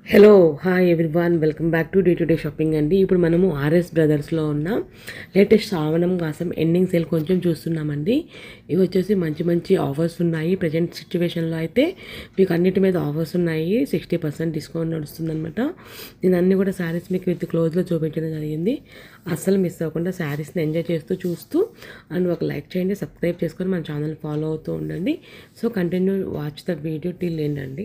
hello hi everyone welcome back to day to day shopping అండి ఇప్పుడు మనము RS బ్రదర్స్లో ఉన్న లేటెస్ట్ శ్రావణం కోసం ఎండింగ్ సేల్ కొంచెం చూస్తున్నామండి ఇవి వచ్చేసి మంచి మంచి ఆఫర్స్ ఉన్నాయి ప్రజెంట్ సిచ్యువేషన్లో అయితే మీకు అన్నిటి మీద ఆఫర్స్ ఉన్నాయి సిక్స్టీ పర్సెంట్ డిస్కౌంట్ నడుస్తుందన్నమాట నేను అన్ని కూడా శారీస్ మీకు విత్ క్లోజ్లో చూపించడం జరిగింది అస్సలు మిస్ అవ్వకుండా శారీస్ని ఎంజాయ్ చేస్తూ చూస్తూ అండ్ ఒక లైక్ చేయండి సబ్స్క్రైబ్ చేసుకొని మన ఛానల్ ఫాలో అవుతూ ఉండండి so continue watch the video till ఏంటండి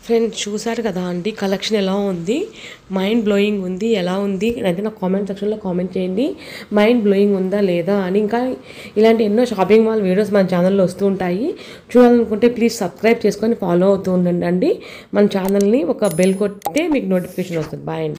ఫ్రెండ్స్ చూసారు కదా అండి కలెక్షన్ ఎలా ఉంది మైండ్ బ్లోయింగ్ ఉంది ఎలా ఉంది అయితే నా కామెంట్ సెక్షన్లో కామెంట్ చేయండి మైండ్ బ్లోయింగ్ ఉందా లేదా అని ఇంకా ఇలాంటి ఎన్నో షాపింగ్ మాల్ వీడియోస్ మన ఛానల్లో వస్తూ ఉంటాయి చూడాలనుకుంటే ప్లీజ్ సబ్స్క్రైబ్ చేసుకొని ఫాలో అవుతూ ఉండండి మన ఛానల్ని ఒక బెల్ కొట్టే మీకు నోటిఫికేషన్ వస్తుంది బాయ్ అండి